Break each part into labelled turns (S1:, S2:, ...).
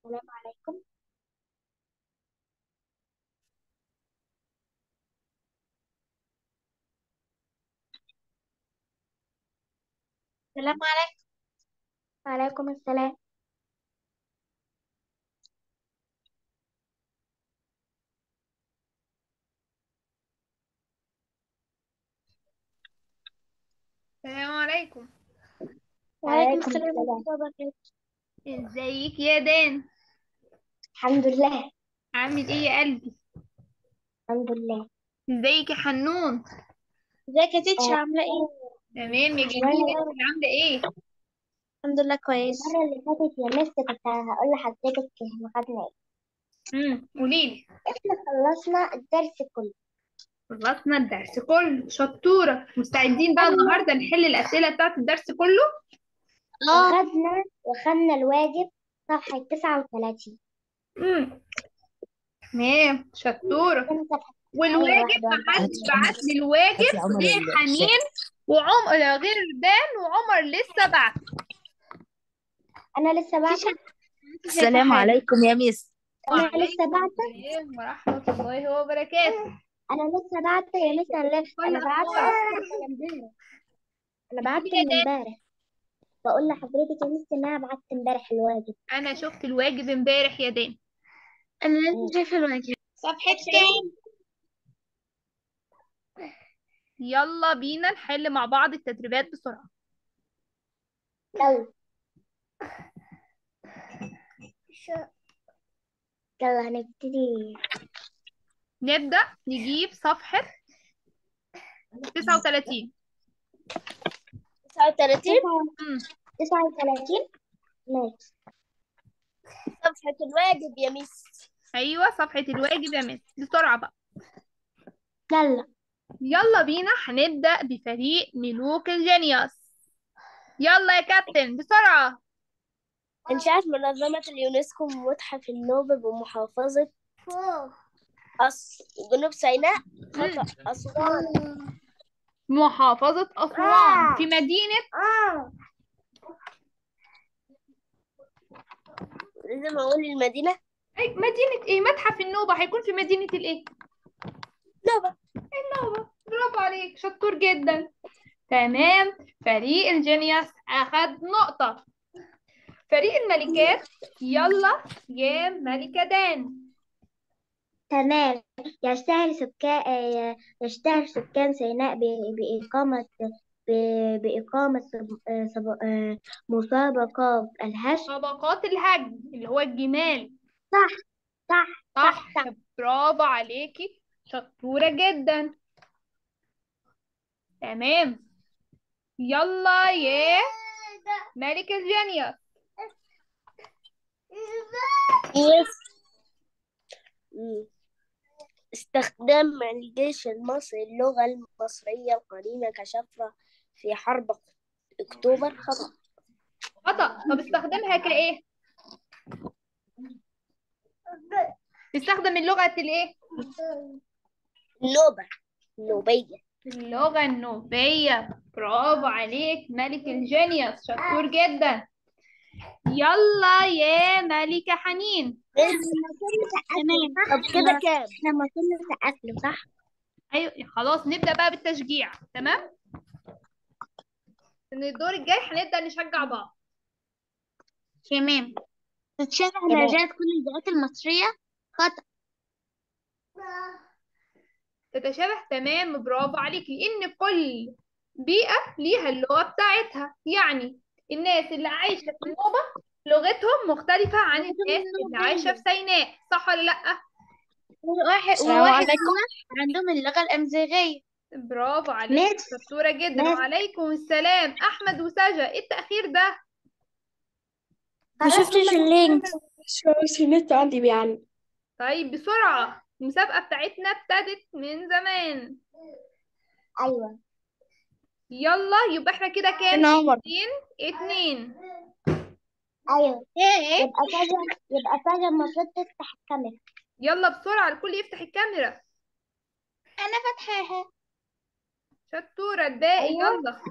S1: السلام عليكم
S2: السلام عليكم
S1: وعليكم السلام
S2: السلام عليكم
S1: وعليكم
S3: وعليكم
S1: السلام
S3: السلام
S1: ورحمة الله وبركاته
S2: ازيك يا دان
S3: الحمد لله
S2: عامل ايه يا قلبي
S3: الحمد لله
S2: ازيك يا حنون
S1: ازيك يا تيتشر
S3: آه،
S1: عاملة ايه؟
S2: تمام يا جميلة انت عاملة ايه
S1: الحمد لله كويس
S3: المرة اللي فاتت يا مس كنت هقول لحضرتك احنا خدنا ايه
S2: امم قوليلي
S3: احنا خلصنا الدرس كله
S2: خلصنا الدرس كله شطورة مستعدين بقى النهاردة نحل الأسئلة بتاعت الدرس كله
S1: اه
S3: وخدنا وخدنا الواجب صفحة 39
S2: امم تمام شطورة
S3: كان صفحة
S2: والواجب محدش بعت لي الواجب غير حنين وعمر غير دان وعمر لسه بعت
S3: أنا لسه بعد
S4: السلام عليكم يا ميس
S3: أنا لسه
S2: وعليكم
S3: بعد
S2: السلام ورحمة الله وبركاته
S3: أنا لسه بعد يا مس أنا لسه أنا بعت أصلا امبارح أنا بعت من امبارح بقول لحضرتك يا مس إن أنا بعت امبارح الواجب
S2: أنا شفت الواجب امبارح يا دان
S1: انا لسه شايفة الواجب صفحة كام؟
S2: يلا بينا نحل مع بعض التدريبات بسرعة
S3: يلا يلا هنبتدي
S2: نبدأ نجيب صفحة 39
S1: 39
S2: امم
S3: 39 ماشي
S1: صفحة الواجب يا ميس
S2: أيوة صفحة الواجب يا مس بسرعة بقى
S3: يلا
S2: يلا بينا هنبدأ بفريق ملوك الجينيوس يلا يا كابتن بسرعة
S1: إنشاء منظمة اليونسكو متحف النوبة بمحافظة أص... جنوب سيناء خطأ أسوان
S2: محافظة أسوان في مدينة
S1: لازم أقول المدينة
S2: أي مدينة إيه متحف النوبة هيكون في مدينة الإيه
S1: نوبة
S2: النوبة برافو عليك شطور جدا تمام فريق الجينيوس أخد نقطة فريق الملكات يلا يا ملكة دان
S3: تمام يشتهر سكان آه، يشتهر سكان سيناء ب- بإقامة ب- بإقامة سب- آه، سب- آه، مسابقات الهش
S2: طبقات الهجن اللي هو الجمال
S3: صح صح
S2: صح
S3: صح
S2: برافو عليكي شطورة جدا تمام يلا يا ملك الجينيوس
S1: يس مم. استخدام الجيش المصري اللغة المصرية القديمة كشفرة في حرب أكتوبر خطأ
S2: خطأ طب استخدمها كإيه تستخدم اللغة الإيه
S1: النوبة النوبية
S2: اللغة النوبية برافو عليك ملك الجينيوس شطور جدا يلا يا ملكة حنين
S3: تمام
S1: طب كده كام؟
S3: احنا المفروض نسقف له صح؟
S2: ايوه خلاص نبدأ بقى بالتشجيع تمام ان الدور الجاي هنبدأ نشجع بعض
S1: تمام تتشابه
S3: تمام.
S1: لهجات كل البيئات المصرية خطأ
S2: تتشابه تمام برافو عليك لأن كل بيئة ليها اللغة بتاعتها يعني الناس اللي عايشة في النوبة لغتهم مختلفة عن الناس اللي عايشة في سيناء صح ولا لأ؟
S1: وواحد
S3: السلام
S1: وواحد
S3: عليكم.
S1: هنا عندهم اللغة الأمازيغية
S2: برافو عليك
S3: مس
S2: شطورة جدا
S3: مس.
S2: وعليكم السلام أحمد وسجا إيه التأخير ده؟
S1: ما شفتش اللينك
S3: مش النت عندي بيعلم
S2: طيب بسرعة المسابقة بتاعتنا ابتدت من زمان
S3: ايوه
S2: يلا يبقى احنا كده كام؟
S1: أنا عمر.
S2: اتنين اتنين
S3: ايوه
S1: ايه
S3: يبقى فجأة يبقى فجأة المفروض تفتح الكاميرا
S2: يلا بسرعة الكل يفتح الكاميرا
S1: أنا فاتحاها
S2: شطورة الباقي
S3: أيوة.
S2: يلا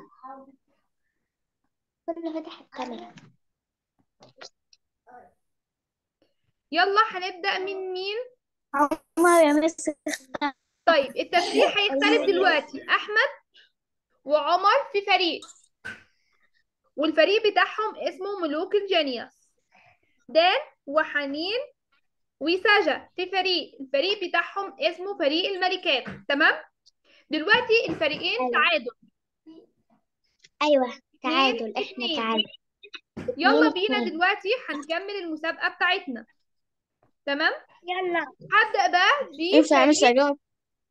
S3: كله فتح الكاميرا
S2: يلا هنبدأ من مين
S3: عمر يا مس
S2: طيب التفكير هيختلف دلوقتي احمد وعمر في فريق والفريق بتاعهم اسمه ملوك الجينيوس دان وحنين وسجا في فريق الفريق بتاعهم اسمه فريق الملكات تمام دلوقتي الفريقين
S3: أيوة.
S2: تعادل
S3: ايوه تعادل احنا
S2: اتنين.
S3: تعادل
S2: يلا
S3: اتنين
S2: بينا
S3: اتنين.
S2: دلوقتي هنكمل المسابقة بتاعتنا تمام
S3: يلا
S2: هبدأ بقى
S4: ينفع يا مس
S2: بفريق
S4: اجاوب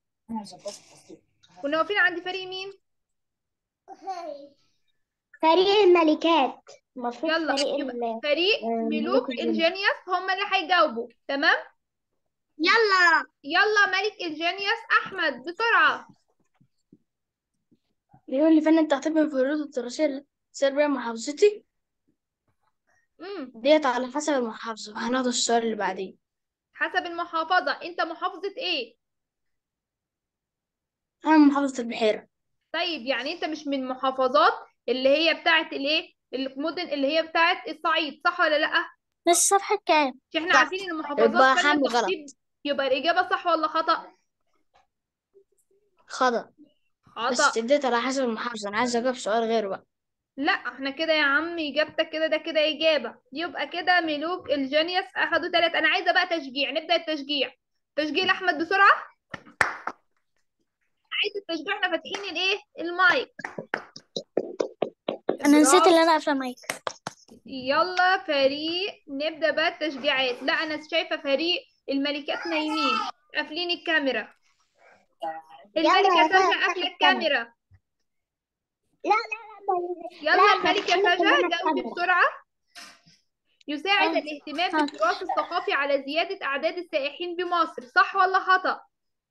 S2: كنا واقفين عند فريق مين
S3: فريق الملكات المفروض
S2: يلا
S3: فريق
S2: يبقى
S3: ال...
S2: فريق
S3: آه،
S2: ملوك
S3: ملوك الجنيوس.
S2: الجينيوس هم اللي هيجاوبوا تمام
S1: يلا
S2: يلا ملك الجينيوس احمد بسرعة
S4: بيقول لي فن تعتبر الفروض الدراسية السربية محافظتي
S2: امم
S4: ديت على حسب المحافظة هناخد السؤال اللي بعديه
S2: حسب المحافظة انت محافظة ايه
S4: أنا من محافظة البحيرة
S2: طيب يعني انت مش من محافظات اللي هي بتاعت الايه المدن اللي هي بتاعت الصعيد صح ولا لا
S3: بس صفحة كام؟
S2: مش احنا
S4: صح.
S2: عارفين ان المحافظات
S4: يبقى
S2: فيها
S4: حمل غلط.
S2: ترتيب يبقى الإجابة صح ولا خطأ
S4: خطأ بس
S2: خطأ
S4: اديت على حسب المحافظة أنا عايز أجاوب سؤال غيره بقى
S2: لا احنا كده يا عم اجابتك كده ده كده اجابة يبقى كده ملوك الجينيوس اخدوا تلات انا عايزة بقى تشجيع نبدأ التشجيع تشجيع لاحمد بسرعة عايزة التشجيع احنا فاتحين الايه المايك
S3: انا نسيت
S2: برافو.
S3: اللي انا قافله المايك
S2: يلا فريق نبدأ بقى التشجيعات لا انا شايفة فريق الملكات نايمين قافلين الكاميرا الملكة
S3: يلا
S2: سجا
S3: بقى،
S2: قافلة
S3: افتح
S2: الكاميرا
S3: لا لا
S2: يلا
S3: لا،
S2: الملكة
S3: خلينا
S2: سجا
S3: كلنا
S2: جاوبي
S3: الكاميرا.
S2: بسرعة يساعد
S3: آه.
S2: الاهتمام
S3: آه.
S2: بالتراث الثقافي على زيادة أعداد السائحين بمصر صح ولا خطأ؟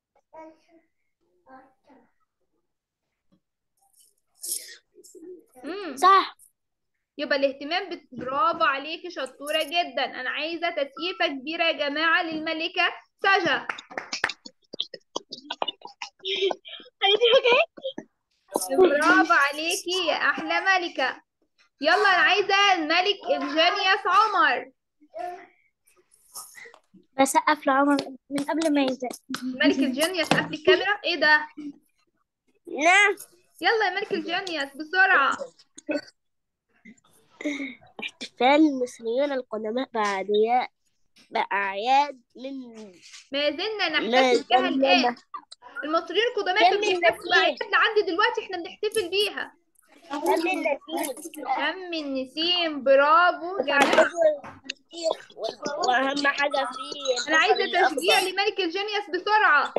S2: مم.
S3: صح
S2: يبقى الاهتمام بت... برافو عليكي شطورة جدا أنا عايزة تسقيفة كبيرة يا جماعة للملكة سجا برافو عليكي يا أحلى ملكة يلا أنا عايزة الملك الجانيوس عمر
S3: بسقف لعمر من قبل ما يبدأ
S2: ملك الجانيوس قفل الكاميرا إيه ده؟
S3: نعم
S2: يلا يا ملك الجانيوس بسرعة
S3: احتفال المصريون القدماء بأعياد بأعياد من
S2: ما زلنا
S3: لا
S2: نحتفل بها
S3: لا
S2: الآن المصريين القدماء كانوا
S3: كمل
S2: بيحتفلوا
S3: نسيم.
S2: بأعياد لحد دلوقتي احنا بنحتفل بيها
S3: قبل النتيجة
S2: شم النسيم برافو جميل
S3: وأهم حاجة فيه
S2: أنا عايزة تشجيع لملك الجانيوس بسرعة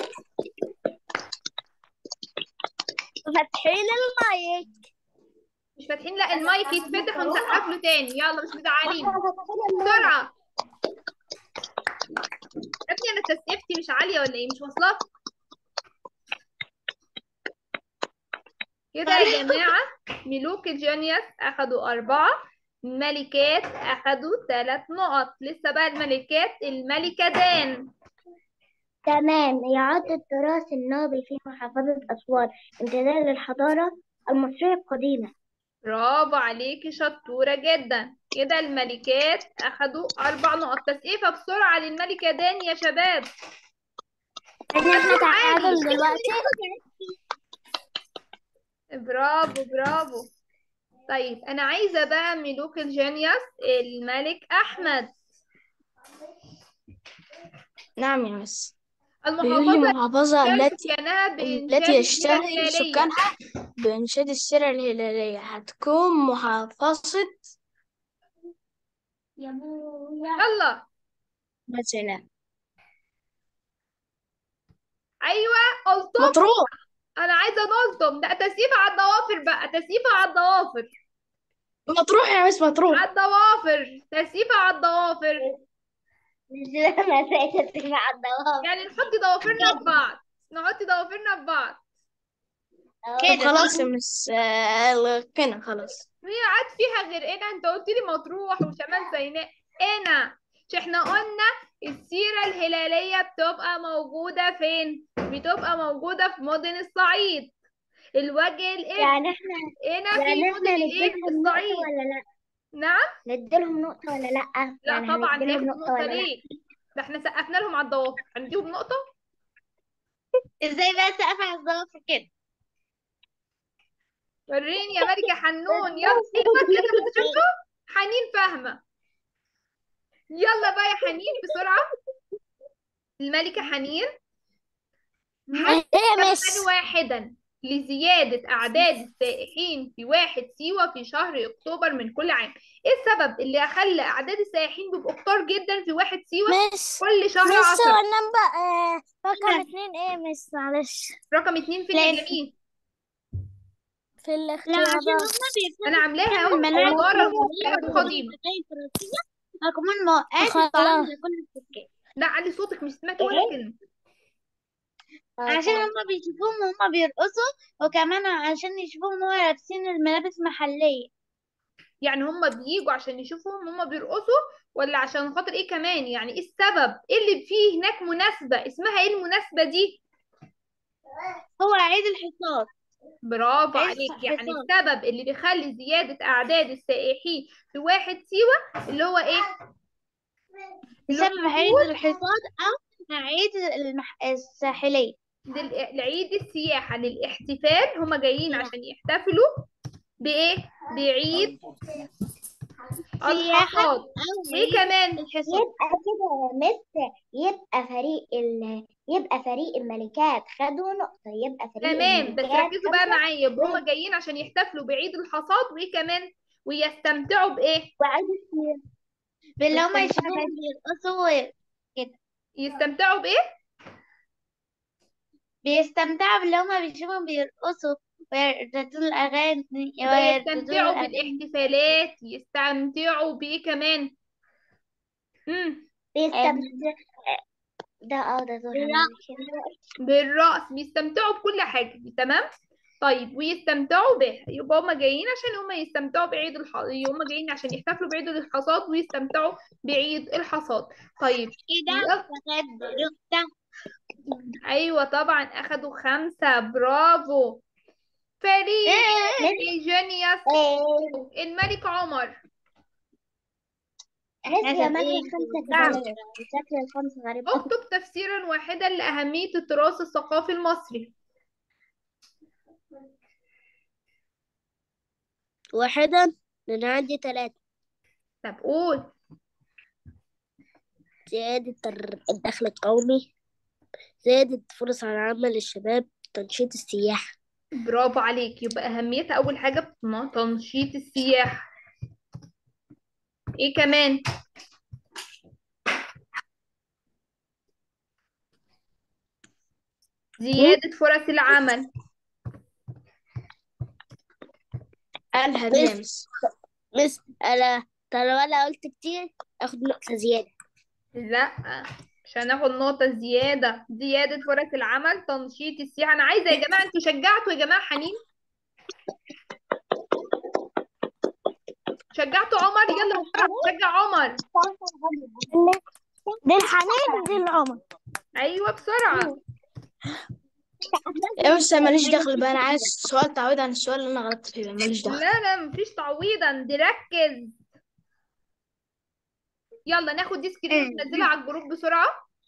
S3: فاتحين المايك
S2: مش فاتحين لا المايك يتفتح ونسقف له تاني يلا مش مزعلين بسرعة يا ابني أنا تسقيفتي مش عالية ولا إيه مش واصلة كده يا جماعة ملوك الجانيوس أخدوا أربعة الملكات أخدوا ثلاث نقط لسه بقى الملكات الملكة دان
S3: تمام يعد التراث النوبي في محافظة أسوان امتداد للحضارة المصرية القديمة
S2: برافو عليكي شطورة جدا كده الملكات أخدوا أربع نقط تسقيفة بسرعة للملكة دان يا شباب
S3: احنا تعادل
S2: عادي.
S3: دلوقتي
S2: برافو برافو طيب أنا عايزة بقى ملوك الجانيوس الملك أحمد
S4: نعم يا مس بيقول لي
S2: المحافظة
S4: المحافظة
S2: كان
S4: التي
S2: سكانها بإنشاد
S4: التي
S2: السيرة
S4: يشتهر
S2: الهلالية
S4: سكانها بإنشاد السيرة الهلالية هتكون محافظة
S2: يلا
S4: مثلا
S2: أيوة قلتم
S4: مطروح
S2: أنا عايزة نلطم ده تسقيفة على الضوافر بقى تسقيفة على الضوافر
S4: مطروح يا مس مطروح
S2: على الضوافر تسقيفة على الضوافر
S3: مش لما سألت مع الدوام
S2: يعني نحط ضوافرنا في بعض نحط ضوافرنا في بعض
S4: طب خلاص يا مس آه، كده خلاص
S2: هي عاد فيها غير انا انت قلت لي مطروح وشمال سيناء انا مش احنا قلنا السيرة الهلالية بتبقى موجودة فين بتبقى موجودة في مدن الصعيد الوجه الإبن
S3: يعني احنا
S2: هنا في
S3: يعني
S2: مدن
S3: احنا
S2: الايه
S3: نديها النقطة
S2: الصعيد
S3: ولا لا
S2: نعم
S3: نديلهم نقطة ولا لأ؟
S2: لا
S3: يعني
S2: طبعا
S3: هنديلهم
S2: هياخدوا
S3: نقطة
S2: نقطة
S3: ولا لأ؟
S2: ليه ده احنا سقفنا لهم على الضوافر هنديهم نقطة
S1: ازاي بقى سقف على الضوافر كده
S2: وريني يا ملكة حنون يلا ايوه كده انتوا شفتوا حنين فاهمة يلا بقى يا حنين بسرعة الملكة حنين
S4: ايه مس
S2: سببا واحدا لزيادة أعداد السائحين في واحد سيوة في شهر أكتوبر من كل عام إيه السبب اللي خلى أعداد السائحين بيبقوا كتار جدا في واحد سيوة
S4: مس
S2: كل شهر
S4: مس
S2: عشرة
S4: والنمبر آه رقم اتنين ايه مس معلش
S2: رقم اتنين فين يا
S1: لا.
S2: جميل
S4: في
S1: لا عشان
S4: الاختيارات
S1: هما بيرسموا
S2: أنا عاملاها أهو
S1: المناهج
S2: عبارة المنتجات القديمة
S1: وكمان موقعات
S4: خلاص.
S1: الطعام لكل السكان
S2: لا علي صوتك مش سمعت ولا كلمة
S1: عشان هما بيشوفوهم وهما بيرقصوا وكمان عشان يشوفوهم وهما لابسين الملابس محلية
S2: يعني هم بييجوا عشان يشوفوهم هم بيرقصوا ولا عشان خاطر ايه كمان يعني ايه السبب ايه اللي فيه هناك مناسبة اسمها ايه المناسبة دي
S1: هو عيد الحصاد
S2: برافو
S1: عيد
S2: عليك يعني
S1: الحصاد.
S2: السبب اللي بيخلي زيادة أعداد السائحين في واحد سيوة اللي هو ايه اللي هو
S1: بسبب عيد الحصاد أو عيد المح... الساحلية
S2: لل- لعيد السياحة للاحتفال هم جايين عشان يحتفلوا بإيه بعيد الحصاد
S1: أو
S2: وايه كمان
S1: الحصاد
S3: يبقى كده يا مس يبقى فريق ال... يبقى فريق الملكات خدوا نقطة يبقى فريق
S2: تمام بس
S3: الملكات
S2: ركزوا بقى
S3: خدوا
S2: معايا يبقى هم جايين عشان يحتفلوا بعيد الحصاد وايه كمان ويستمتعوا بايه
S3: وعيد السير
S1: باللي هما
S3: بس
S1: يشوفوهم بيرقصوا و-
S2: يستمتعوا بايه
S1: بيستمتعوا باللي هما بيشوفوهم بيرقصوا ويرددوا الأغاني
S2: يبقى
S1: ويرددوا
S2: يستمتعوا
S1: الأغاني
S2: بالاحتفالات يستمتعوا بايه كمان امم
S3: بيستمتع ده اه ده دور
S2: بالرقص بيستمتعوا بكل حاجه دي تمام طيب ويستمتعوا به يبقى هما جايين عشان هما يستمتعوا بعيد الحصاد هما جايين عشان يحتفلوا بعيد الحصاد ويستمتعوا بعيد الحصاد طيب
S1: كده
S2: يلا.
S1: فقد نقطة
S2: ايوه طبعا اخدوا خمسة برافو فريق جينيوس الملك عمر
S3: مس يا
S1: حسب
S3: مس
S1: ايه
S3: الخمسة
S2: نعم.
S3: كده شكل الخمسة غريب
S2: اكتب تفسيرا واحدا لأهمية التراث الثقافي المصري
S4: واحدا لأن عندي ثلاثة
S2: طب قول
S4: زيادة الر- الدخل القومي زيادة فرص العمل للشباب تنشيط السياحة
S2: برافو عليك يبقى أهميتها أول حاجة بتن- تنشيط السياحة إيه كمان زيادة فرص العمل
S1: قالها
S4: مس مس أنا طب لو أنا قلت كتير آخد نقطة زيادة
S2: لا مش هناخد نقطة زيادة زيادة فرص العمل تنشيط السياحة أنا عايزة يا جماعة أنتوا شجعتوا يا جماعة حنين شجعتوا عمر يلا بسرعة شجع عمر
S4: دي الحنين دي العمر
S2: أيوة بسرعة
S1: يا بس ماليش دخل بقى أنا عايز سؤال تعويض عن السؤال اللي أنا غلطت فيه ماليش دخل
S2: لا لا مفيش تعويضا دي ركز يلا ناخد دي سكرين ننزلها على الجروب بسرعة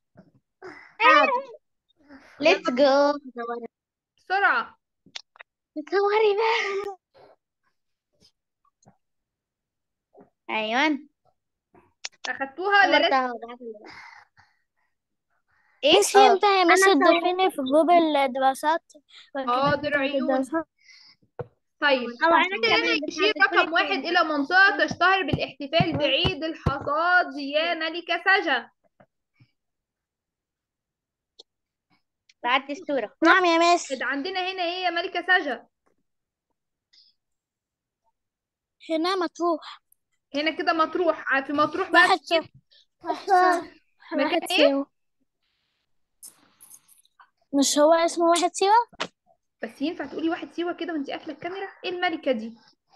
S1: ليتس جو
S2: بسرعة
S1: تصوري بقى أيوة
S2: أخدتوها ولا لسه
S1: إيه
S4: مس انت يا مس تضيفيني في جروب الدراسات
S2: حاضر عيوني طيب
S1: أو أنا
S2: عندنا
S1: كمان
S2: يشير رقم واحد إلى منطقة تشتهر بالاحتفال بعيد الحصاد يا ملكة سجا
S1: بعت الصورة
S4: نعم يا مس
S2: عندنا هنا إيه يا ملكة سجا
S4: هنا مطروح
S2: هنا كده مطروح في مطروح بقى
S4: واحد
S2: في
S4: صفر
S2: مكان
S4: واحد
S2: إيه؟
S4: سيوة مش هو اسمه واحد سيوة
S2: بس ينفع تقولي واحد سيوة كده وانتي قافلة الكاميرا إيه الملكة دي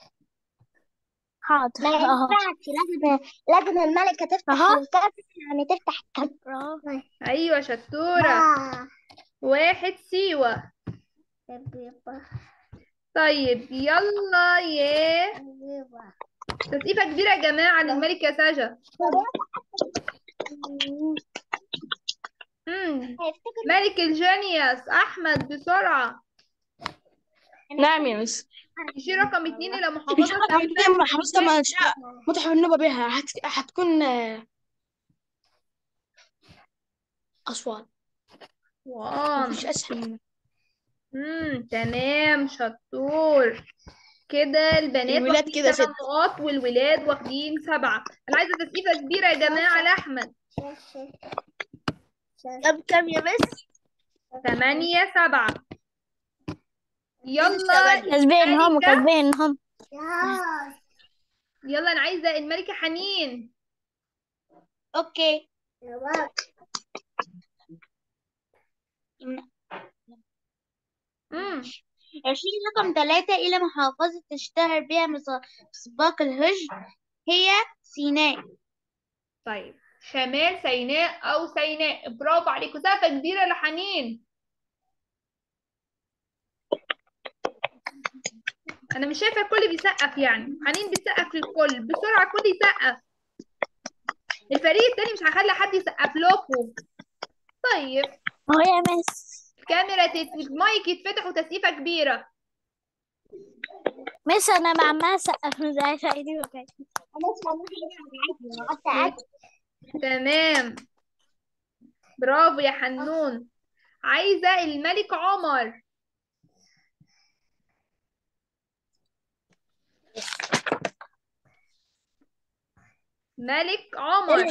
S4: حاضر
S3: ما
S4: اهو
S3: ينفعش لازم لازم الملكة تفتح
S4: أها.
S3: الكاميرا يعني تفتح الكاميرا
S4: أهو.
S2: أيوة شطورة
S3: آه.
S2: واحد سيوة طيب يلا يا تسقيفة كبيرة يا جماعة للملكة سجا مم.
S3: هيفتكر
S2: ملك الجينيوس أحمد بسرعة
S5: نعم يا مس
S2: يشيل رقم اتنين إلى
S5: مش
S2: محافظة
S5: رقم
S2: سيناء
S5: اتنين محافظة ما متحف النوبة بها هت... هتكون آه، أسوان
S2: وان
S5: مفيش أسهل منها
S2: امم تمام شطور كده البنات
S5: الولاد
S2: واخدين
S5: كده
S2: تمن
S5: ست.
S2: نقاط والولاد واخدين سبعة أنا عايزة تسقيفة كبيرة يا جماعة لأحمد
S4: كم كم يا مس
S2: تمانية سبعة يلا
S3: كسبينهم
S2: الملكة
S3: كسبينهم
S2: يلا أنا عايزة الملكة حنين
S1: اوكي
S2: امم
S1: عشرين رقم ثلاثة إلى محافظة تشتهر بها مس- مسباق الهجر هي سيناء
S2: طيب شمال سيناء أو سيناء برافو عليكم سقفة كبيرة لحنين أنا مش شايفة الكل بيسقف يعني حنين بتسقف للكل بسرعة الكل يسقف الفريق التاني مش هخلي حد يسقف لكم طيب
S3: هو يا مس
S2: الكاميرا تت... المايك يتفتح وتسقيفة كبيرة
S3: مس انا مع ما سقف زي شايدي وكده
S2: تمام برافو يا حنون عايزة الملك عمر ملك عمر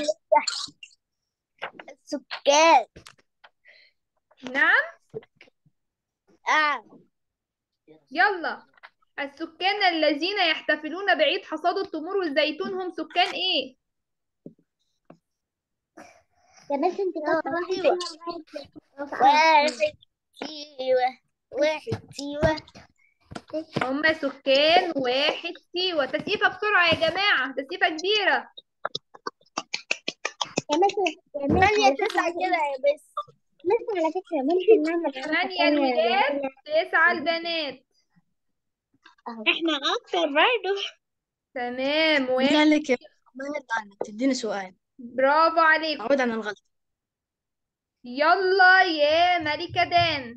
S4: سكان
S2: نعم
S4: آه.
S2: يلا السكان الذين يحتفلون بعيد حصاد التمور والزيتون هم سكان ايه
S3: يا مس انت
S4: أيوة. واحد سيوة واحد سيوة
S2: هم سكان واحد سيوة تسقيفة بسرعة يا جماعة تسقيفة كبيرة
S3: يا مس يا مس
S4: ثانية تسعة كده يا بس
S3: مس على فكرة ممكن نعمل حركة
S2: ثمانية
S3: تانية
S2: الولاد
S3: يعني
S2: تسعة البنات
S1: احنا اكتر برضه
S2: تمام واحد
S5: لك يا ما يرضى عنك تديني سؤال
S2: برافو عليكم
S5: عود عن الغلط
S2: يلا يا ملكة دان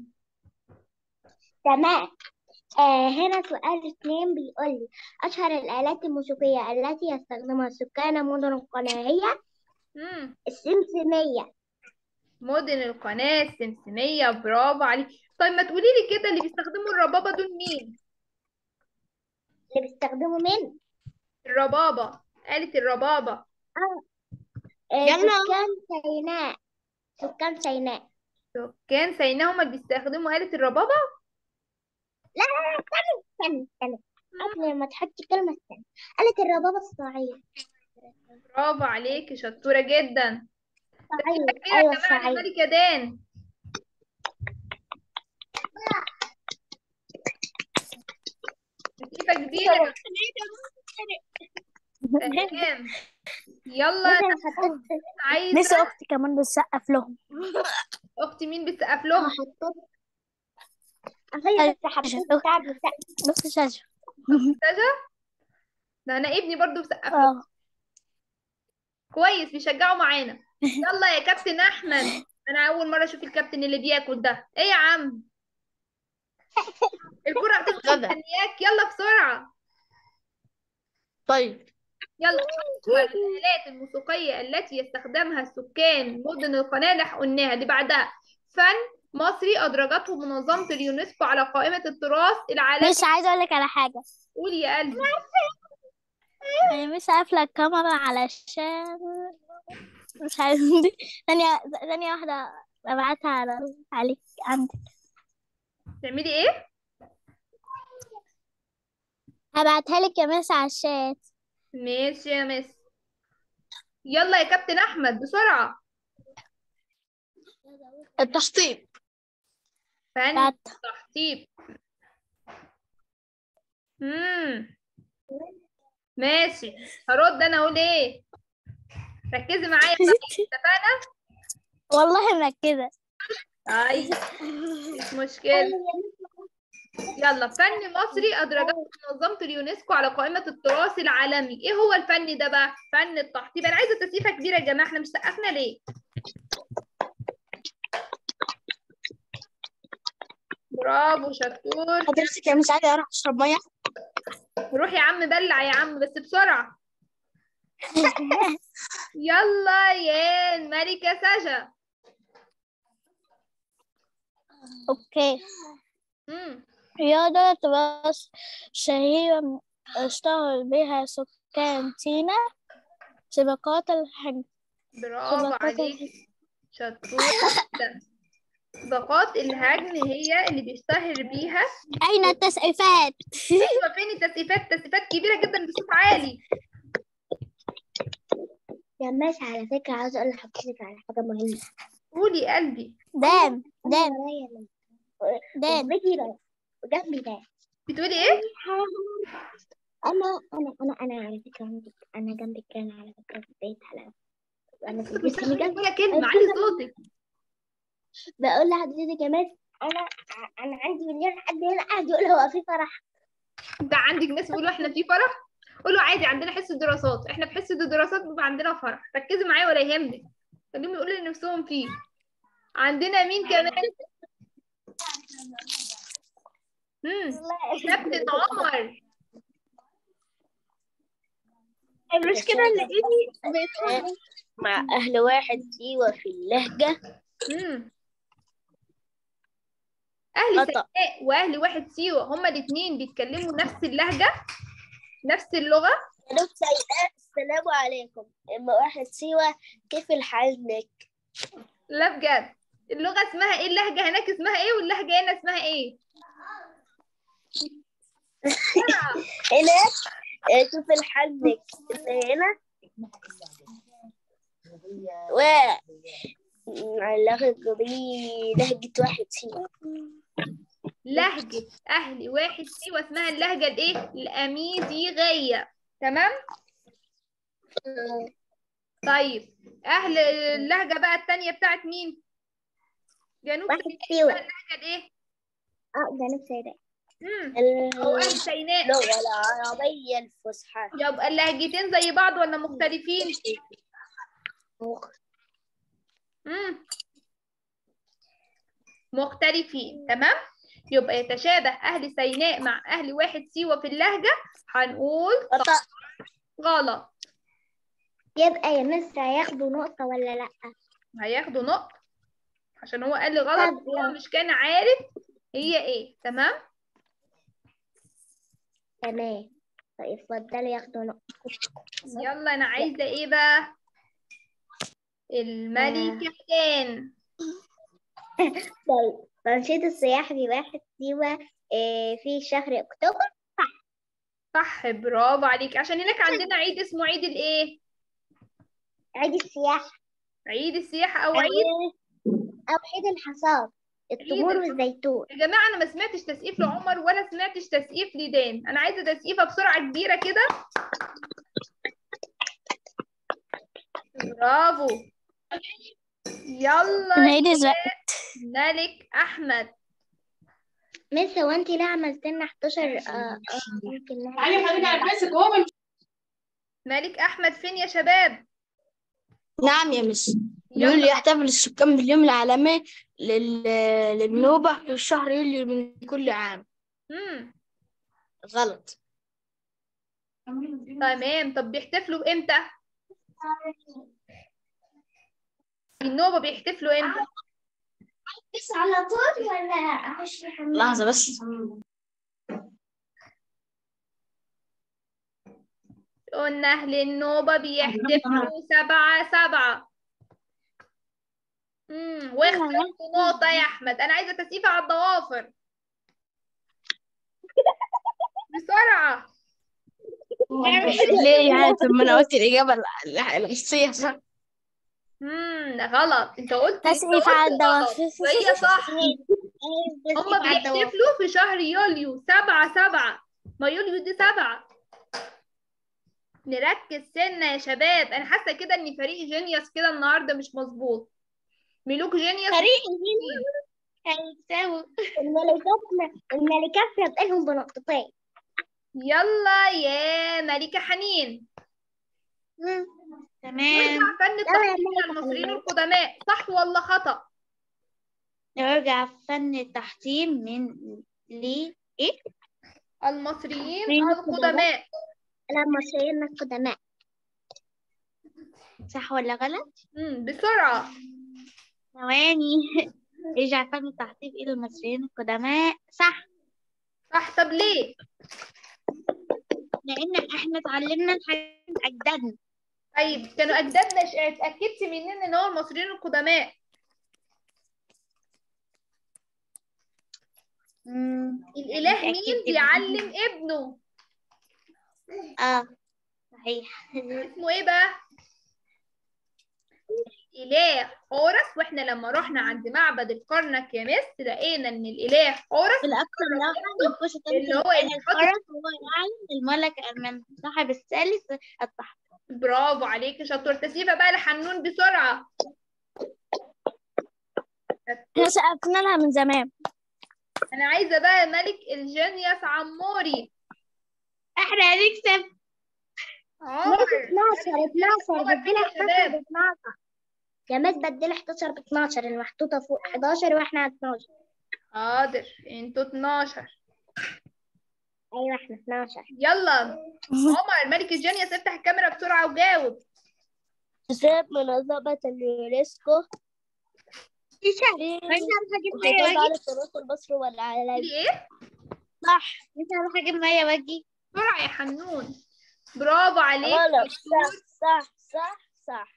S3: تمام آه هنا سؤال اثنين بيقول لي أشهر الآلات الموسيقية التي يستخدمها سكان مدن القناة هي
S2: مم.
S3: السمسمية
S2: مدن القناة السمسمية برافو عليك طيب ما تقولي لي كده اللي بيستخدموا الربابة دول مين
S3: اللي بيستخدموا مين؟
S2: الربابة آلة الربابة
S3: آه آه،
S1: يلا.
S3: سكان سيناء سكان سيناء
S2: سكان سيناء هما اللي بيستخدموا آلة الربابة
S3: لا لا لا استنى استنى استنى قبل ما تحطي كلمة استنى قالت الربابة الصعيد
S2: برافو عليكي شطورة جدا
S3: صعيد
S2: كبيرة
S3: أيوة
S2: كمان على
S3: الصعيد
S2: الملكة دان تسقيفة كبيرة تمام يلا
S3: مثلا حطيت
S2: عايزة
S3: لسه أختي كمان بتسقف لهم
S2: أختي مين بتسقف لهم
S3: حطيت أخي بس حبيت بتاع بتسقف
S4: نص شاشة
S2: سجا ده أنا ابني برضو بسقف له
S3: اه
S2: كويس بيشجعوا معانا يلا يا كابتن أحمد أنا أول مرة أشوف الكابتن اللي بياكل ده إيه يا عم الكرة هتبقى
S5: غدا.
S2: مستنياك يلا بسرعة
S5: طيب
S2: يلا أشهر الآلات الموسيقية التي يستخدمها السكان مدن القناة اللي قلناها اللي بعدها فن مصري أدرجته منظمة اليونسكو على قائمة التراث العالمي
S3: مش عايزة أقول لك على حاجة
S2: قولي يا قلبي
S3: أنا مش قافلة الكاميرا علشان مش عايزة ثانية ثانية واحدة أبعتها على عليك عندك
S2: تعملي إيه؟
S3: هبعتها لك يا مس على الشات
S2: ماشي يا مس يلا يا كابتن أحمد بسرعة
S5: التشطيب
S2: فن
S3: بعت
S2: تحطيب امم ماشي هرد انا اقول ايه ركزي معايا بقى اتفقنا
S3: والله مركزة
S2: طيب مش مشكلة يلا فن مصري أدرجته نظمت اليونسكو على قائمة التراث العالمي ايه هو الفن ده بقى فن التحطيب انا عايزة تسقيفة كبيرة يا جماعة احنا مش سقفنا ليه برافو شطور
S5: حضرتك يا مس عادي اروح اشرب ميه
S2: روح يا عم بلع يا عم بس بسرعة يلا يا الملكة سجا
S4: اوكي
S2: مم.
S4: رياضة تراث شهيرة اشتهر بها سكان سينا سباقات الحج
S2: برافو
S4: سباقات
S2: عليك شطور جدا سباقات الهجن هي اللي بيشتهر بيها
S4: أين التسقيفات؟
S2: ايوه فين التسقيفات تسقيفات كبيرة جدا بصوت عالي
S3: يا مس على فكرة عاوزة أقول لحضرتك على حاجة مهمة
S2: قولي يا قلبي
S4: دان دان
S3: ورايا
S4: دان
S3: بيجي جنبي ده
S2: بتقولي ايه
S3: أنا أنا أنا أنا على فكرة عندي أنا جنبك كان على فكرة في البيت على أنا في
S2: مش
S3: البيت اللي جنبي
S2: ولا كلمة علي صوتك
S3: بقول لحضرتك يا مس أنا أنا عندي مليون حد هنا قاعد يقول هو في فرح
S2: انت عندك ناس بيقولوا احنا في فرح قولوا عادي عندنا حصة دراسات احنا في حصة الدراسات بيبقى عندنا فرح ركزي معايا ولا يهمك خليهم يقولوا اللي نفسهم فيه عندنا مين كمان امم كابتن عمر
S3: المشكلة اللي إيدي
S4: مع أهل واحد سيوة في اللهجة
S2: امم اهل
S4: خطأ.
S2: سيناء واهل واحد سيوة هما الاثنين بيتكلموا نفس اللهجة نفس اللغة
S4: جنوب سيناء السلام عليكم إما واحد سيوة كيف الحال
S2: لا بجد اللغة اسمها ايه اللهجة هناك اسمها ايه واللهجة هنا اسمها ايه
S4: هنا آه، كيف الحال هنا و اللهجة دي لهجة واحد سيوة
S2: لهجة أهل واحد سيوة اسمها اللهجة الإيه؟ الأميزيغية تمام؟ طيب أهل اللهجة بقى التانية بتاعت مين؟ جنوب
S3: واحد
S2: سيناء
S3: سيوة
S2: اسمها اللهجة الإيه؟
S3: اه جنوب سيناء
S2: مم.
S4: اللغة
S2: أو أهل سيناء
S4: العربية الفصحى
S2: يبقى اللهجتين زي بعض ولا مختلفين؟ مم. مختلفين تمام؟ يبقى يتشابه أهل سيناء مع أهل واحد سيوة في اللهجة هنقول
S4: خطأ
S2: غلط
S3: يبقى يا مس هياخدوا نقطة ولا لأ؟
S2: هياخدوا نقطة عشان هو قال لي غلط
S3: طب
S2: هو
S3: يلا.
S2: مش كان عارف هي ايه تمام
S3: تمام طيب اتفضلي ياخدوا نقطة
S2: يلا انا عايزة ايه بقى الملكة كان
S3: طيب تنشيط السياح في واحد سيوة آه، في شهر أكتوبر
S2: صح برافو عليك عشان هناك عندنا عيد اسمه عيد الايه
S3: عيد السياحة
S2: عيد السياحة او عيد
S3: أو عيد الحصاد التمور
S2: الحصاد.
S3: والزيتون
S2: يا جماعة انا ما سمعتش تسقيف لعمر ولا سمعتش تسقيف لدان انا عايزة تسقيفة بسرعة كبيرة كده برافو يلا
S4: نعيد الزق
S2: ملك احمد
S3: مس هو انت ليه عملت لنا 11 آه آه ممكن نعمل
S5: علي خليني البسك هو من-
S2: ملك احمد فين يا شباب
S5: نعم يا مس يقول
S2: يلا
S5: يحتفل السكان باليوم العالمي لل... للنوبة في شهر يوليو من كل عام
S2: مم.
S5: غلط
S2: تمام طب بيحتفلوا امتى النوبة بيحتفلوا امتى
S3: بس على طول ولا اخش
S5: لحظة بس
S2: قلنا اهل النوبة بيحتفلوا سبعة سبعة امم واخدت نقطة يا احمد انا عايزة تسقيفة على الضوافر بسرعة
S5: ليه يعني طب ما انا قلت الإجابة ال- ال- الغشية صح
S2: امم غلط انت قلت انت
S4: تسقيف
S2: قلت
S4: على
S2: غلط.
S4: الضوافر.
S2: وهي صح هما بيحتفلوا في شهر يوليو سبعة سبعة ما يوليو دي سبعة نركز سنة يا شباب أنا حاسة كده إن فريق جينيوس كده النهاردة مش مظبوط ملوك جينيوس
S3: فريق هيكسبوا الملكات الملكات سابقينهم بنقطتين
S2: يلا يا ملكة حنين
S1: مم. تمام
S2: يرجع فن
S3: يلا يا
S2: التحطيم إلى
S3: ملكة
S2: المصريين
S3: حنين.
S2: القدماء صح ولا خطأ؟
S1: نرجع فن التحطيم من ل ايه
S2: المصريين
S3: المصريين
S2: القدماء
S3: المصريين القدماء
S1: صح ولا غلط
S2: مم. بسرعة
S1: ثواني يرجع فن التحطيم إلى المصريين القدماء صح
S2: صح طب ليه؟
S1: لأن احنا اتعلمنا الحاجات من أجدادنا
S2: طيب كانوا أجدادنا ش- اتأكدت منين إن هو المصريين القدماء؟
S1: مم.
S2: الإله مين
S1: اتأكدت
S2: بيعلم ابنه؟
S1: اه صحيح
S2: اسمه إيه بقى؟ إله حورس وإحنا لما رحنا عند معبد الكرنك يا مس لقينا إن الإله حورس
S1: الأكثر لوحة ينقش
S2: اللي هو اللي حاطط-
S1: الفرس هو يعني الملك من صاحب الثالث التحت
S2: برافو عليك شطور تسيبها بقى لحنون بسرعة
S5: احنا سقفنا لها من زمان
S2: أنا عايزة بقى ملك الجنياس عموري
S1: احنا هنكسب
S2: عمر
S3: 12 12
S2: عمر
S3: بديلها
S2: فين يا
S3: 11
S2: شباب؟
S3: ب 12 يا مس بديلها 11 ب 12 المحطوطة فوق 11 واحنا على 12
S2: حاضر انتوا 12
S3: ايوه احنا 12
S2: يلا عمر ملك الجنياس افتح الكاميرا بسرعة وجاوب
S4: حساب منظمة اليونسكو
S1: انت عارفه اجيب ميه
S4: الحفاظ
S1: واجي
S4: على التراث المصري والعالمي
S2: قولي ايه
S1: صح انت عارفه اجيب ميه واجي
S2: بسرعة يا حنون برافو عليك
S4: غلط صح صح صح صح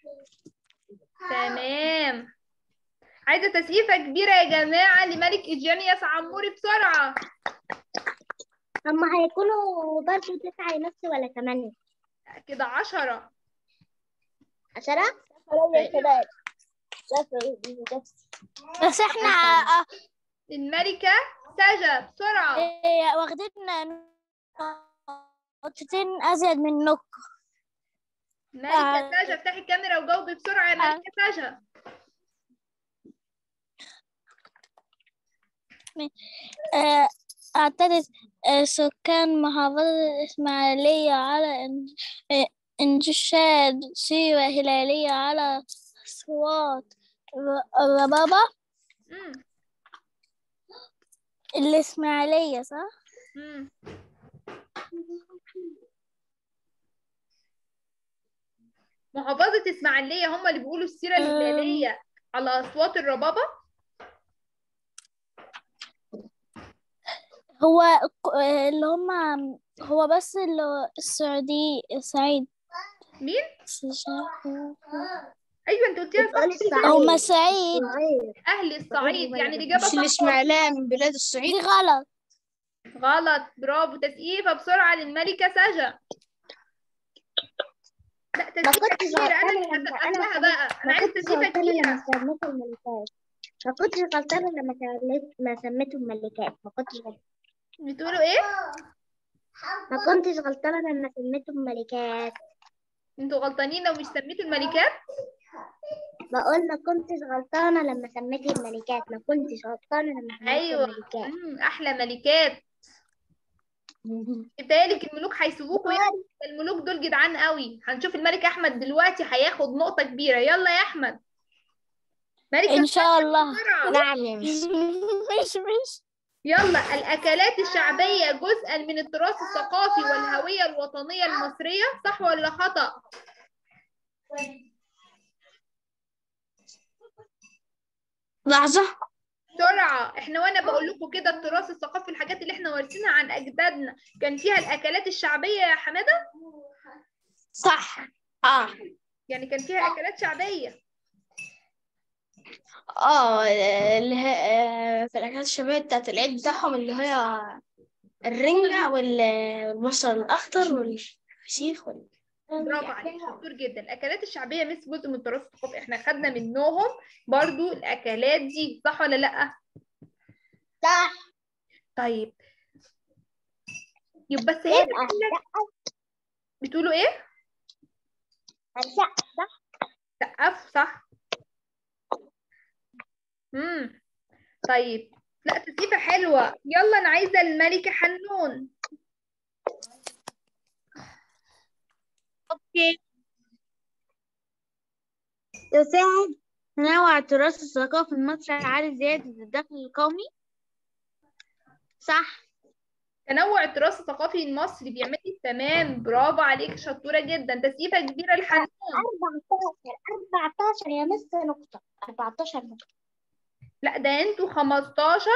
S2: تمام عايزة تسقيفة كبيرة يا جماعة لملك الجنياس عموري بسرعة
S3: هما هيكونوا برضه تسعة ونص ولا ثمانية
S2: كده عشرة
S3: عشرة
S4: يا شباب سافر بنفسي
S5: بس احنا آه،
S2: الملكة سجا بسرعة
S5: آه، واخدين نقطتين ازيد منكم
S2: ملكة
S5: آه.
S2: سجا افتحي الكاميرا وجاوبي بسرعة يا ملكة سجا
S5: آه، اعتدت آه، سكان محافظة الإسماعيلية على إن- آه، إنشاد سيرة هلالية على أصوات ر- الربابة
S2: مم.
S5: الإسماعيلية صح؟
S2: مم. محافظة إسماعيلية هم اللي بيقولوا السيرة الهلالية على أصوات الربابة
S5: هو ك- آه، اللي هم هو بس اللي السعودي الصعيد
S2: مين؟
S5: بس مش عارفة.
S2: أيوة أنت قلتيها
S3: بتقولي
S2: صح
S3: الصعيد.
S5: هم صعيد
S2: أهل الصعيد يعني الإجابة
S5: مش
S2: صح
S5: الإسماعيلية من بلاد الصعيد دي غلط
S2: غلط برافو تسقيفة بسرعة للملكة سجا لا
S3: ما
S2: تسقيفة
S3: كنتش
S2: كبيرة أنا اللي
S3: غلطانة لما-
S2: هسقف
S3: أنا
S2: لها بقى أنا
S3: ما
S2: عايز
S3: كنتش
S2: تسقيفة
S3: غلطانة
S2: كبيرة
S3: لما سميته الملكات ما كنتش غلطانة لما سميت- ما سميتهم ملكات ما كنتش غلطانة
S2: بتقولوا إيه؟
S3: ما كنتش غلطانة لما سميتهم ملكات
S2: أنتوا غلطانين لو مش سميتوا الملكات
S3: بقول ما كنتش غلطانة لما سميت الملكات ما كنتش غلطانة لما سميت
S2: أيوة
S3: الملكات
S2: مم. أحلى ملكات بتهيألك الملوك هيسيبوكوا يعني الملوك دول جدعان قوي هنشوف الملك أحمد دلوقتي هياخد نقطة كبيرة يلا يا أحمد ملك
S5: إن شاء الله
S2: بسرعة.
S5: نعم يا مس مش مش
S2: يلا الأكلات الشعبية جزءا من التراث الثقافي والهوية الوطنية المصرية صح ولا خطأ؟
S5: لحظة
S2: بسرعة احنا وانا بقول لكم كده التراث الثقافي الحاجات اللي احنا وارثينها عن أجدادنا كان فيها الأكلات الشعبية يا حمادة؟
S5: صح اه
S2: يعني كان فيها أكلات شعبية
S5: اه اللي هي آه، في الأكلات الشعبية بتاعت العيد بتاعهم اللي هي الرنجة وال- والبصل الأخضر والفسيخ وال...
S2: برافو عليك شطور جدا الأكلات الشعبية مش جزء من التراث الثقافي احنا خدنا منهم برضو الأكلات دي صح ولا لأ؟
S3: صح
S2: طيب يبقى بس هي
S3: يبقى
S2: بتقولوا ايه؟
S3: الشقة صح
S2: سقف صح امم طيب لا تسقيفة حلوة يلا انا عايزة الملكة حنون
S1: كام؟ يساعد تنوع التراث الثقافي المصري على زيادة الدخل القومي صح
S2: تنوع التراث الثقافي المصري بيعمل لي تمام برافو عليك شطورة جدا تسقيفة كبيرة لحنون
S3: 14 14 يا مس نقطة 14 نقطة
S2: لا ده انتوا 15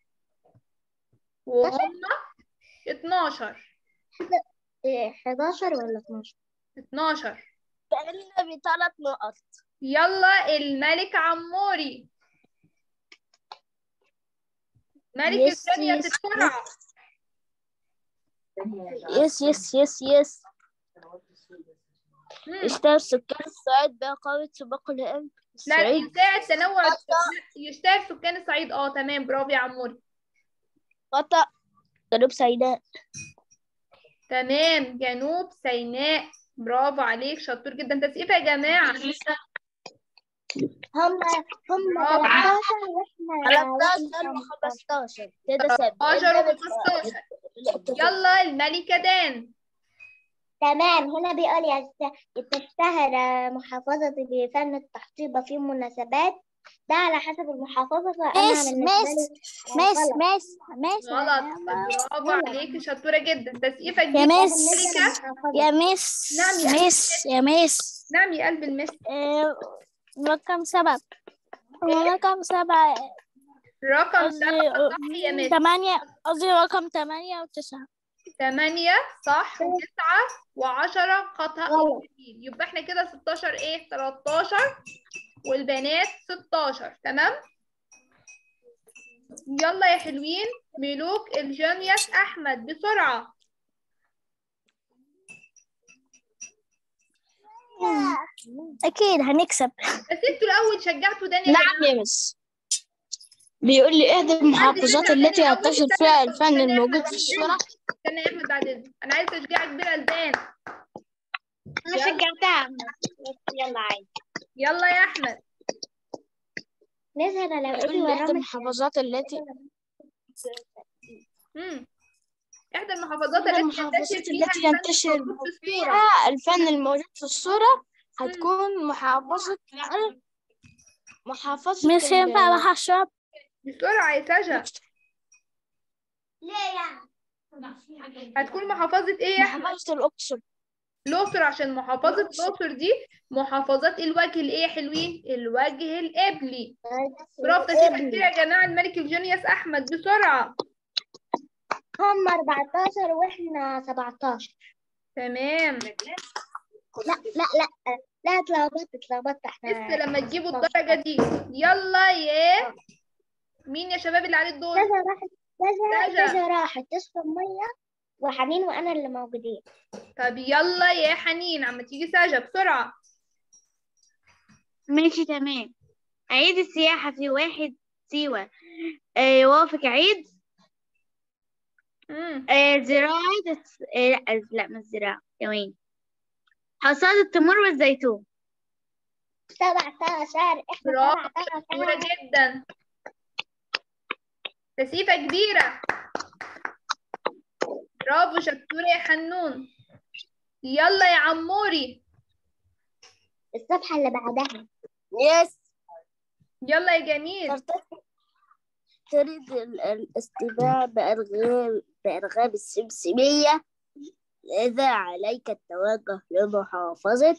S2: وهم 12
S3: إيه، 11 ولا 12
S2: 12
S4: تقريبا بثلاث نقط
S2: يلا الملك عموري ملك
S4: يس،
S2: الثانية
S4: يس،
S2: بسرعة
S4: يس يس يس يس
S2: مم.
S4: اشتهر سكان الصعيد بإقامة سباق الهام
S2: لا
S4: الصعيد
S2: يساعد تنوع لا، يشتهر سكان الصعيد اه تمام برافو يا عموري
S4: خطأ جنوب سيناء
S2: تمام جنوب سيناء برافو عليك شطور جدا تسقيفة يا جماعة
S3: هم هم
S2: برافو.
S3: 13 واحنا
S4: 13 و 15 كده سبعة
S2: 13 و 15 يلا الملكة دان
S3: تمام هنا بيقول يست- تشتهر محافظة بفن التحطيبة في مناسبات ده على حسب المحافظة فأنا
S4: مس-
S3: بالنسبة
S4: مس-
S3: لي
S4: مس
S3: غلط.
S4: مس مس
S2: غلط برافو عليك شطورة جدا تسقيفة
S4: يا
S2: جديدة
S4: مس
S2: ملكة
S4: يا مس
S2: نعم يا
S4: مس يا مس
S2: نعم يا قلب المس
S4: آه، رقم سبعة رقم سبعة
S2: رقم
S4: قصدي
S2: سبعة صح يا مس
S4: ثمانية قصدي رقم ثمانية وتسعة
S2: ثمانية صح وتسعة وعشرة خطأ
S3: غلط.
S2: جديد. يبقى احنا كده 16 ايه 13 والبنات 16 تمام يلا يا حلوين ملوك الجونيوس احمد بسرعة
S4: أكيد هنكسب
S2: بس انتوا الاول شجعتوا داني يا
S5: نعم يا مس بيقول لي احدى المحافظات التي ينتشر فيها الفن الموجود في الصورة
S2: استنى يا احمد بعد اذنك انا عايز تشجيع كبيرة لدان
S1: انا شجعتها يلا عادي
S2: يلا يا احمد
S3: نزل لو
S5: بيقول
S3: إيه
S5: لي احدى
S3: ورامي
S5: المحافظات التي
S2: امم احدى المحافظات
S5: إحدى
S2: التي
S5: المحافظات
S2: ينتشر فيها
S5: التي
S2: الفن
S5: ينتشر
S2: الموجود في الصورة
S5: فيها الفن الموجود في الصورة هتكون محافظة محافظة
S4: مش ينفع
S5: ال-
S4: أروح أشرب
S2: بسرعة يا سجا
S3: ليه يعني
S2: هتكون محافظة ايه يا احمد
S5: محافظة الأقصر
S2: الأقصر عشان محافظة الأقصر دي محافظات الوجه الإيه يا حلوين؟ الوجه القبلي برافو تسقيفة كتير يا جماعة الملك الجونيوس أحمد بسرعة
S3: هم 14 واحنا 17
S2: تمام
S3: لا لا لا لا اتلخبطت اتلخبطت احنا
S2: لسه لما تجيبوا الدرجة دي يلا يا مين يا شباب اللي عليه الدور؟
S3: كذا راحت كذا
S2: كذا.
S3: كذا راحت تشرب ميه وحنين وانا اللي موجودين
S2: طب يلا يا حنين عم تيجي ساجة بسرعة
S1: ماشي تمام عيد السياحة في واحد سيوة آه، يوافق عيد
S2: مم.
S1: آه، زراعة الس- آه، لا لا مش زراعة ثواني حصاد التمر والزيتون
S3: 17 احنا
S2: برافو
S3: 17
S2: شطورة جدا تسقيفة كبيرة برافو شطورة يا حنون يلا يا عموري
S3: الصفحة اللي بعدها
S4: يس
S2: يلا يا جميل
S4: تريد ال- الاستماع بأرغام بأرغام السمسمية إذا عليك التوجه لمحافظة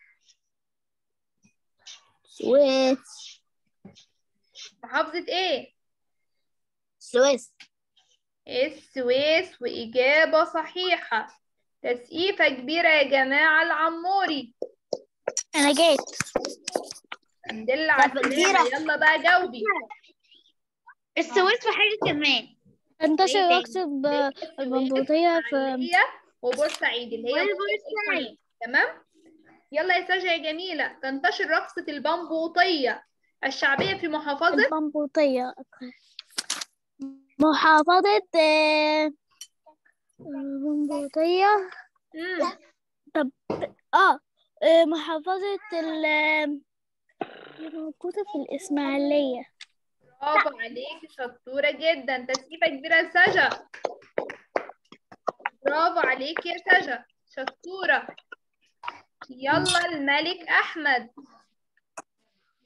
S4: سويس
S2: محافظة ايه؟
S4: سويس
S2: السويس وإجابة صحيحة تسقيفة كبيرة يا جماعة العموري
S4: أنا جيت
S2: الحمد لله على
S4: طب
S2: السلامة
S4: كبيرة.
S2: يلا بقى جاوبي
S1: السويس وحاجة كمان
S4: انتشر
S1: تاني؟
S4: واكتب المنبوطية في
S2: اسماعيلية وبورسعيد اللي هي
S1: والبورسعيد.
S2: تمام يلا يا ساجة يا جميلة تنتشر رقصة البمبوطية الشعبية في محافظة
S4: المنبوطية محافظة آه، المنبوطية
S2: مم.
S4: اه آه، محافظة ال اللي موجودة في الإسماعيلية
S2: برافو عليكي شطورة جدا تسقيفة كبيرة يا ساجة برافو عليكي يا ساجة شطورة يلا الملك أحمد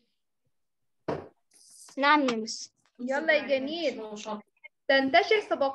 S5: نعم يا مس
S2: يلا يا جميل تنتشر سباقات